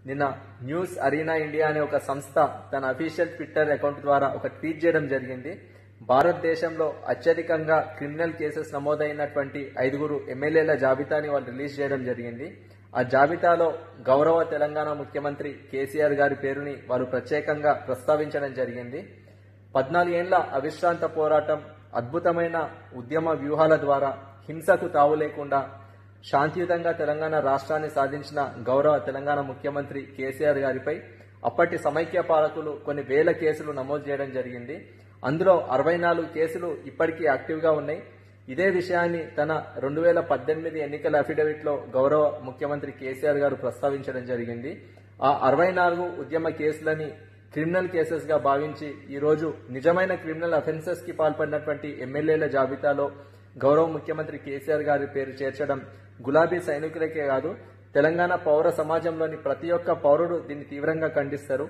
నిన్న news Arena India అనే ఒక సంస్థ తన అఫీషియల్ ట్విట్టర్ అకౌంట్ ద్వారా ఒక ట్వీట్ చేయడం జరిగింది భారతదేశంలో అత్యధికంగా క్రిమినల్ కేసెస్ నమోదైనటువంటి ఐదుగురు ఎమ్మెల్యేల జాబితాని వాళ్ళు రిలీజ్ చేయడం జరిగింది ఆ జాబితాలో గౌరవ తెలంగాణ ముఖ్యమంత్రి కేసీఆర్ గారి పేరుని వారు ప్రత్యేకంగా ప్రస్తావించడం జరిగింది పద్నాలుగేండ్ల అవిశ్రాంత పోరాటం అద్భుతమైన ఉద్యమ వ్యూహాల ద్వారా హింసకు తావు లేకుండా శాంతియుతంగా తెలంగాణ రాష్ట్రాన్ని సాధించిన గౌరవ తెలంగాణ ముఖ్యమంత్రి కేసీఆర్ గారిపై అప్పటి సమైక్య పాలకులు కొన్ని వేల కేసులు నమోదు చేయడం జరిగింది అందులో అరవై నాలుగు కేసులు ఇప్పటికీ యాక్టివ్గా ఉన్నాయి ఇదే విషయాన్ని తన రెండు వేల పద్దెనిమిది ఎన్నికల అఫిడవిట్లో గౌరవ ముఖ్యమంత్రి కేసీఆర్ గారు ప్రస్తావించడం జరిగింది ఆ అరవై నాలుగు ఉద్యమ కేసులని క్రిమినల్ కేసెస్ గా భావించి ఈ రోజు నిజమైన క్రిమినల్ అఫెన్సెస్ కి పాల్పడినటువంటి ఎమ్మెల్యేల జాబితాలో గౌరవ ముఖ్యమంత్రి కేసీఆర్ గారి పేరు చేర్చడం గులాబీ సైనికులకే కాదు తెలంగాణ పౌర సమాజంలోని ప్రతి ఒక్క పౌరుడు దీన్ని తీవ్రంగా ఖండిస్తారు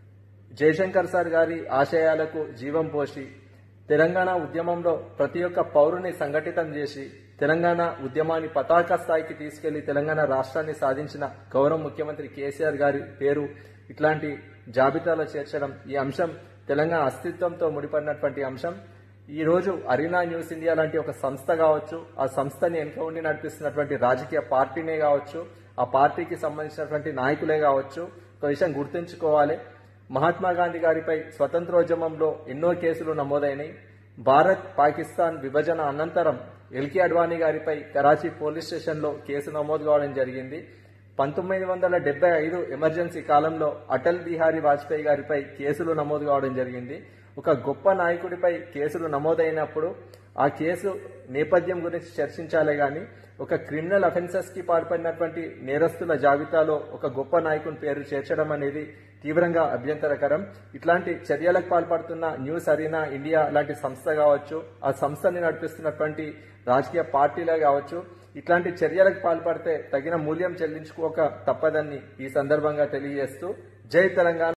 జయశంకర్ సార్ గారి ఆశయాలకు జీవం పోసి తెలంగాణ ఉద్యమంలో ప్రతి ఒక్క పౌరుని సంఘటితం చేసి తెలంగాణ ఉద్యమాన్ని పతాక స్థాయికి తీసుకెళ్లి తెలంగాణ రాష్ట్రాన్ని సాధించిన గౌరవ ముఖ్యమంత్రి కేసీఆర్ గారి పేరు ఇట్లాంటి జాబితాలో చేర్చడం ఈ అంశం తెలంగాణ అస్తిత్వంతో ముడిపడినటువంటి అంశం ఈ రోజు అరీనా న్యూస్ ఇండియా లాంటి ఒక సంస్థ కావచ్చు ఆ సంస్థని వెనుక ఉండి నడిపిస్తున్నటువంటి రాజకీయ పార్టీనే కావచ్చు ఆ పార్టీకి సంబంధించినటువంటి నాయకులే కావచ్చు ఒక విషయం గుర్తుంచుకోవాలి మహాత్మా గాంధీ గారిపై స్వతంత్రోద్యమంలో ఎన్నో కేసులు నమోదైనాయి భారత్ పాకిస్తాన్ విభజన అనంతరం ఎల్కే అడ్వాణి గారిపై కరాచీ పోలీస్ స్టేషన్లో కేసు నమోదు కావడం జరిగింది పంతొమ్మిది వందల డెబ్బై ఐదు ఎమర్జెన్సీ కాలంలో అటల్ బిహారీ వాజ్పేయి గారిపై కేసులు నమోదు కావడం జరిగింది ఒక గొప్ప నాయకుడిపై కేసులు నమోదైనప్పుడు ఆ కేసు నేపథ్యం గురించి చర్చించాలే గాని ఒక క్రిమినల్ అఫెన్సెస్ కి పాల్పడినటువంటి నేరస్తుల జాబితాలో ఒక గొప్ప నాయకుని పేరు చేర్చడం అనేది తీవ్రంగా అభ్యంతరకరం ఇట్లాంటి చర్యలకు పాల్పడుతున్న న్యూస్ అరీనా ఇండియా లాంటి సంస్థ కావచ్చు ఆ సంస్థని నడిపిస్తున్నటువంటి రాజకీయ పార్టీలే కావచ్చు ఇట్లాంటి చర్యలకు పాల్పడితే తగిన మూల్యం చెల్లించుకోక తప్పదని ఈ సందర్భంగా తెలియజేస్తూ జై తెలంగాణ